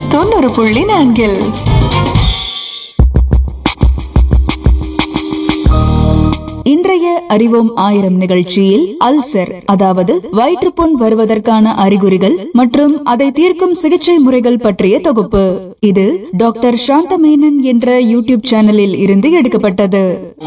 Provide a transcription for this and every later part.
தொண்ணூறு புள்ளி நான்கில் இன்றைய அறிவோம் ஆயிரம் நிகழ்ச்சியில் அல்சர் அதாவது வயிற்றுப்புண் வருவதற்கான அறிகுறிகள் மற்றும் அதை தீர்க்கும் சிகிச்சை முறைகள் பற்றிய தொகுப்பு இது டாக்டர் சாந்தமேனன் என்ற யூடியூப் சேனலில் இருந்து எடுக்கப்பட்டது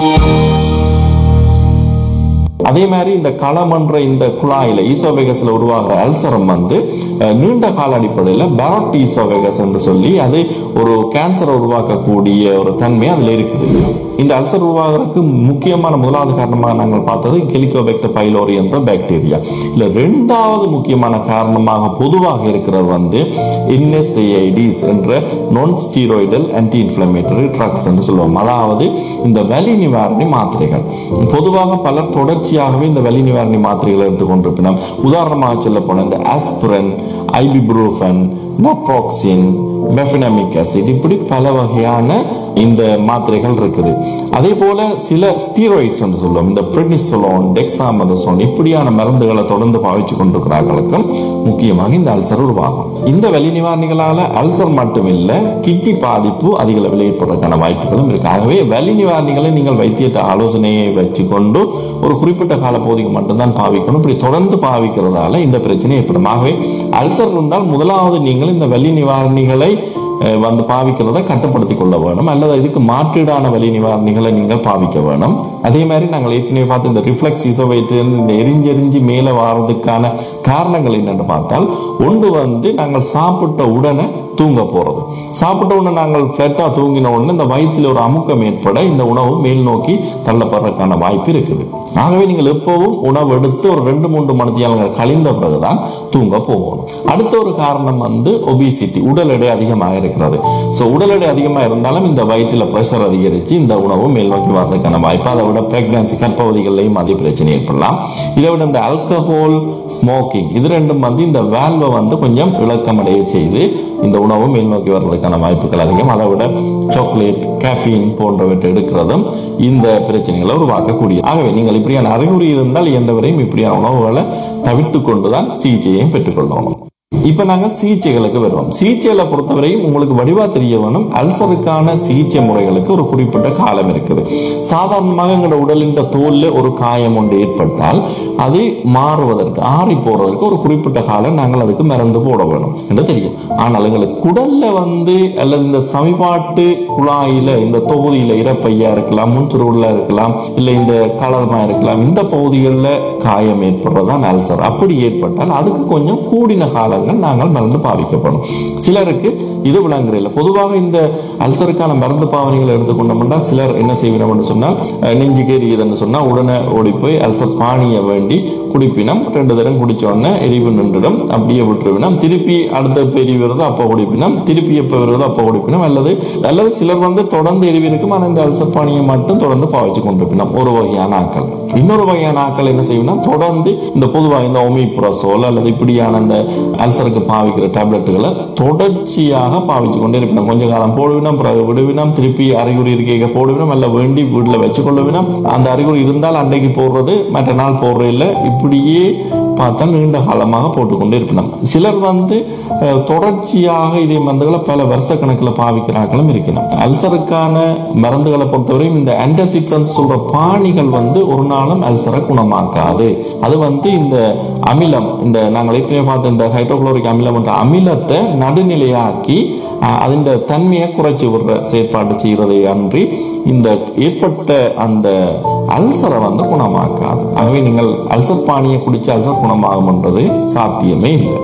அதே மாதிரி இந்த களமன்ற இந்த குழாயில ஈசோவேகஸ்ல உருவாகிற அல்சரம் வந்து அஹ், நீண்ட கால அடிப்படையில் பேரட் ஈசோவேகஸ் என்று சொல்லி அது ஒரு கேன்சரை உருவாக்கக்கூடிய ஒரு தன்மை அதுல இருக்குது இந்த அல்சர் உருவாகிறதுக்கு முக்கியமான முதலாவது காரணமாக நாங்கள் பார்த்தது கெலிகோபெக்டர் பைலோரி என்ற பாக்டீரியா இல்ல ரெண்டாவது முக்கியமான காரணமாக பொதுவாக இருக்கிறது வந்து என்எஸ்ஏஐடிஸ் என்ற நான் ஸ்டீராய்டல் ஆன்டி இன்ஃபிளமேட்டரி ட்ரக்ஸ் என்று சொல்லுவோம் அதாவது இந்த வலி நிவாரணி மாத்திரைகள் பொதுவாக பலர் தொடர்ச்சியாகவே இந்த வலி நிவாரணி மாத்திரைகளை எடுத்துக்கொண்டிருப்பினோம் உதாரணமாக சொல்ல போன இந்த ஆஸ்பிரன் ஐபிப்ரூஃபன் நப்ராக்சின் மெஃபினமிக் ஆசிட் இப்படி பல வகையான இந்த மாத்திரைகள் இருக்குது அதே போல சில ஸ்டீராய்ட்ஸ் என்று சொல்லுவோம் இந்த பிரெட்னிசோலோன் டெக்ஸாமதசோன் இப்படியான மருந்துகளை தொடர்ந்து பாவிச்சு கொண்டிருக்கிறார்களுக்கும் முக்கியமாக இந்த அல்சர் உருவாகும் இந்த வலி நிவாரணிகளால அல்சர் மட்டுமில்ல கிட்னி பாதிப்பு அதிக அளவில் ஏற்படுறதுக்கான வாய்ப்புகளும் இருக்கு ஆகவே வலி நிவாரணிகளை நீங்கள் வைத்தியத்தை ஆலோசனையை வச்சுக்கொண்டு ஒரு குறிப்பிட்ட கால பகுதிக்கு மட்டும்தான் பாவிக்கணும் இப்படி தொடர்ந்து பாவிக்கிறதால இந்த பிரச்சனை ஏற்படும் ஆகவே அல்சர் இருந்தால் முதலாவது நீங்கள் இந்த வலி நிவாரணிகளை அஹ், வந்து பாவிக்கிறத கட்டுப்படுத்திக் கொள்ள வேணும் அல்லது இதுக்கு மாற்றீடான வலி நிவாரணிகளை நீங்கள் பாவிக்க வேணும் அதே மாதிரி நாங்கள் ஏற்கனவே பார்த்து இந்த ரிஃப்ளெக்ஸ் இசோவைட்டு இந்த எரிஞ்செரிஞ்சு மேலே வாரதுக்கான காரணங்கள் என்னன்னு பார்த்தால் ஒன்று வந்து நாங்கள் சாப்பிட்ட உடனே தூங்க போறது சாப்பிட்ட உடனே நாங்கள் ஃபிளட்டா தூங்கின உடனே இந்த வயிற்றில் ஒரு அமுக்கம் ஏற்பட இந்த உணவு மேல் நோக்கி தள்ளப்படுறதுக்கான வாய்ப்பு இருக்குது ஆகவே நீங்கள் எப்பவும் உணவு எடுத்து ஒரு ரெண்டு மூன்று மணித்தியாலங்கள் கழிந்த பிறகுதான் தூங்க போகணும் அடுத்த ஒரு காரணம் வந்து ஒபிசிட்டி உடல் எடை அதிகமாக இருக்கிறது ஸோ உடல் எடை அதிகமாக இருந்தாலும் இந்த வயிற்றில் ப்ரெஷர் அதிகரித்து இந்த உணவு மேல் நோக்கி வர்றதுக்கான வாய்ப்பு அதை விட பிரெக்னன்சி கற்பகுதிகளிலையும் அதே பிரச்சனை ஏற்படலாம் இதை விட இந்த ஆல்கஹால் ஸ்மோக்கிங் இது ரெண்டும் வந்து இந்த வேல்வை வந்து கொஞ்சம் இழக்கமடைய செய்து இந்த உணவு மேல் நோக்கி வர்றதுக்கான வாய்ப்புகள் அதிகம் அதை விட சாக்லேட் கேஃபீன் போன்றவற்றை எடுக்கிறதும் இந்த பிரச்சனைகளை உருவாக்கக்கூடிய ஆகவே நீங்கள் இப்படியான அறிகுறி இருந்தால் இயன்றவரையும் இப்படியான உணவுகளை தவிர்த்து கொண்டுதான் சிகிச்சையையும் பெற்றுக்கொள்ளணும் இப்ப நாங்கள் சிகிச்சைகளுக்கு வருவோம் சிகிச்சைகளை பொறுத்தவரையும் உங்களுக்கு வடிவா தெரிய வேணும் அல்சருக்கான சிகிச்சை முறைகளுக்கு ஒரு குறிப்பிட்ட காலம் இருக்குது சாதாரணமாக எங்களோட உடலின் தோல்ல ஒரு காயம் ஒன்று ஏற்பட்டால் அது மாறுவதற்கு ஆறி போறதற்கு ஒரு குறிப்பிட்ட காலம் நாங்கள் அதுக்கு மருந்து போட வேணும் என்று தெரியும் ஆனால் எங்களுக்கு குடல்ல வந்து அல்லது இந்த சமிபாட்டு குழாயில இந்த தொகுதியில இறப்பையா இருக்கலாம் முன்துருவுல இருக்கலாம் இல்லை இந்த கலரமா இருக்கலாம் இந்த பகுதிகளில் காயம் ஏற்படுறதுதான் அல்சர் அப்படி ஏற்பட்டால் அதுக்கு கொஞ்சம் கூடின காலங்கள் நாங்கள் மருந்து பாவிக்கப்படும் சிலருக்கு இது விளங்குறதில்ல பொதுவாக இந்த அல்சருக்கான மருந்து பாவனைகளை எடுத்துக்கொண்டோம்னா சிலர் என்ன செய்வினோம்னு சொன்னால் அஹ், நெஞ்சுக்கு எரியுதுன்னு சொன்னால் உடனே ஓடி போய் அல்சர் பானியை வேண்டி குடிப்பினம் ரெண்டு தரம் குடிச்ச உடனே எரிவு நின்றுடும் அப்படியே விட்டுருவினம் திருப்பி அடுத்த எரிவு வருதோ அப்போ குடிப்பினம் திருப்பி எப்போ வருதோ அப்போ குடிப்பினம் அல்லது அல்லது சிலர் வந்து தொடர்ந்து எரிவு இருக்கும் ஆனால் இந்த அல்சர் பானியை மட்டும் தொடர்ந்து பாவிச்சு கொண்டிருப்பினம் ஒரு வகையான ஆக்கள் இன்னொரு வகையான ஆக்கள் என்ன செய்யணும் தொடர்ந்து இந்த பொதுவாக இந்த ஒமிப்ரசோல் அல்லது இப்படியான அந்த அல்சருக்கு பாவிக்கிற டேப்லெட்டுகளை தொடர்ச்சியாக பாவிச்சு கொண்டே இருப்பினோம் கொஞ்ச காலம் போடுவினோம் பிறகு விடுவினோம் திருப்பி அறிகுறி இருக்கைக போடுவினோம் அல்ல வேண்டி வீட்டில் வச்சுக்கொள்ளுவினோம் அந்த அறிகுறி இருந்தால் அன்றைக்கு போடுறது மற்ற நாள் போடுறது இல்லை இப்படியே பார்த்தால் நீண்ட காலமாக போட்டுக்கொண்டே இருப்பினோம் சிலர் வந்து அஹ், தொடர்ச்சியாக இதே மருந்துகளை பல வருஷ கணக்கில் பாவிக்கிறார்களும் இருக்கணும் அல்சருக்கான மருந்துகளை பொறுத்தவரையும் இந்த ஆன்டாசிட்ஸ் சொல்ற பாணிகள் வந்து ஒரு நாளும் அல்சரை குணமாக்காது அது வந்து இந்த அமிலம் இந்த நாங்கள் ஏற்கனவே பார்த்த இந்த ஹைட்ரோகுளோரிக் அமிலம் என்ற அமிலத்தை நடுநிலையாக்கி அஹ், அதன் தன்மையை குறைச்சி விடுற செயற்பாடு செய்கிறதை அன்றி இந்த ஏற்பட்ட அந்த அல்சரை வந்து குணமாக்காது ஆகவே நீங்கள் அல்சர் பானியை குடிச்சு அல்சர் குணமாகும்ன்றது சாத்தியமே இல்லை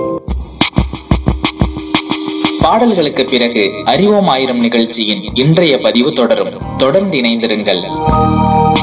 பாடல்களுக்கு பிறகு அறிவோம் ஆயிரம் நிகழ்ச்சியின் இன்றைய பதிவு தொடரும் தொடர்ந்து இணைந்திருங்கள்